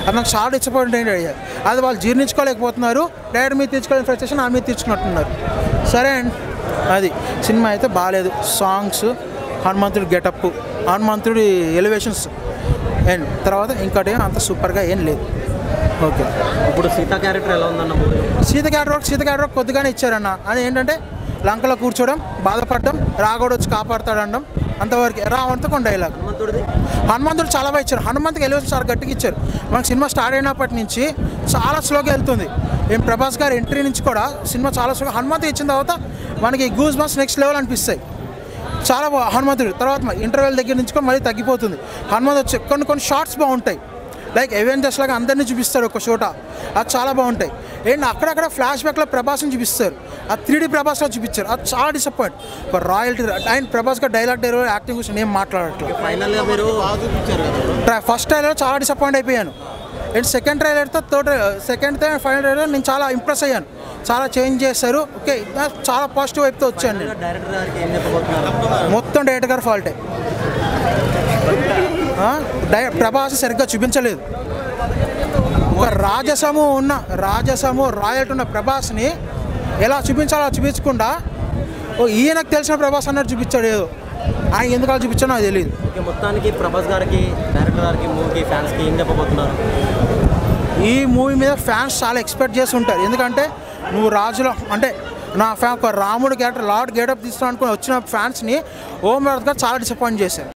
అది నాకు చాలా డిసప్పాయింట్ అయ్యాయి అది వాళ్ళు జీర్ణించుకోలేకపోతున్నారు డైరెక్ట్ మీద తీర్చుకోలేని ఫ్రస్ట్రేషన్ ఆ మీద తీర్చుకున్నట్టున్నారు సరే అండి అది సినిమా అయితే బాగాలేదు సాంగ్స్ హనుమంతుడి గెటప్ హనుమంతుడి ఎలివేషన్స్ అండ్ తర్వాత ఇంకోటి ఏం అంత సూపర్గా ఏం లేదు ఓకే ఇప్పుడు సీత క్యారెక్టర్ ఎలా ఉందన్న movie Sita character Sita character కొద్దిగానే ఇచ్చారన్న అది ఏంటంటే లంకలో కూర్చోవడం బాధపడడం రాగోడు వచ్చి కాపాడుతాడనడం అంతవరకు రావణ్తో కొన్ని డైలాగ్ హనుమంతుడిది హనుమంతుడు చాలా బాగా ఇచ్చారు హనుమంతుకి ఎలివేషన్ చాలా గట్టిగా ఇచ్చారు మనకి సినిమా స్టార్ట్ అయినప్పటి నుంచి చాలా స్లోగా వెళ్తుంది ఏం ప్రభాస్ గారి ఎంట్రీ నుంచి కూడా సినిమా చాలా స్లోగా హనుమంతు ఇచ్చిన తర్వాత మనకి గూస్ బస్ నెక్స్ట్ లెవెల్ అనిపిస్తాయి చాలా బాగా హనుమంతుడు తర్వాత ఇంటర్వెల్ దగ్గర నుంచి కూడా మళ్ళీ తగ్గిపోతుంది హనుమంతు వచ్చి కొన్ని కొన్ని షార్ట్స్ బాగుంటాయి లైక్ ఎవెంజర్స్ లాగా అందరినీ చూపిస్తారు ఒక చోట అది చాలా బాగుంటాయి ఏంటి అక్కడక్కడ ఫ్లాష్ బ్యాక్లో ప్రభాస్ని చూపిస్తారు ఆ త్రీ డీ ప్రభాస్లో చూపించారు అది చాలా డిసప్పాయింట్ ఒక రాయల్టీ అండ్ ప్రభాస్ గారు డైలాగ్ డైలాగ్ యాక్టింగ్ గురించి నేను మాట్లాడట్లేదు ఫైనల్గా మీరు ట్రై ఫస్ట్ ట్రైలర్ చాలా డిసప్పాయింట్ అయిపోయాను అండ్ సెకండ్ ట్రైలర్తో థర్డ్ సెకండ్ ఫైనల్ ట్రైలర్ నేను చాలా ఇంప్రెస్ అయ్యాను చాలా చేంజ్ చేశారు ఓకే చాలా పాజిటివ్ వైపుతో వచ్చాను నేను డైరెక్టర్ గారికి ఏం చెప్పబోతున్నారు మొత్తం డైరెక్టర్ గారు ఫాల్టే ఆ, డై- ప్రభాస్ సరిగ్గా చూపించలేదు ఒక రాజసము ఉన్న రాజసము రాయల్టీ ఉన్న ప్రభాస్ని ఎలా చూపించాలో అలా చూపించకుండా ఓ ఈయనకు తెలిసిన ప్రభాస్ అన్నట్టు చూపించాడు ఏదో ఆయన ఎందుకు అలా చూపించాడో నాకు తెలియదు ఓకే మొత్తానికి ప్రభాస్ గారికి డైరెక్టర్ గారికి మూవీకి ఫ్యాన్స్కి ఏం చెప్పబోతున్నారు ఈ మూవీ మీద ఫ్యాన్స్ చాలా ఎక్స్పెక్ట్ చేసి ఉంటారు ఎందుకంటే నువ్వు రాజులో అంటే నా ఫ్యాన్ ఒక రాముడు క్యారెక్టర్ లార్డ్ గేటప్ తీస్తాను అనుకుని వచ్చిన ఫ్యాన్స్ని ఓం రాజ్ గారు చాలా డిసప్పాయింట్ చేశారు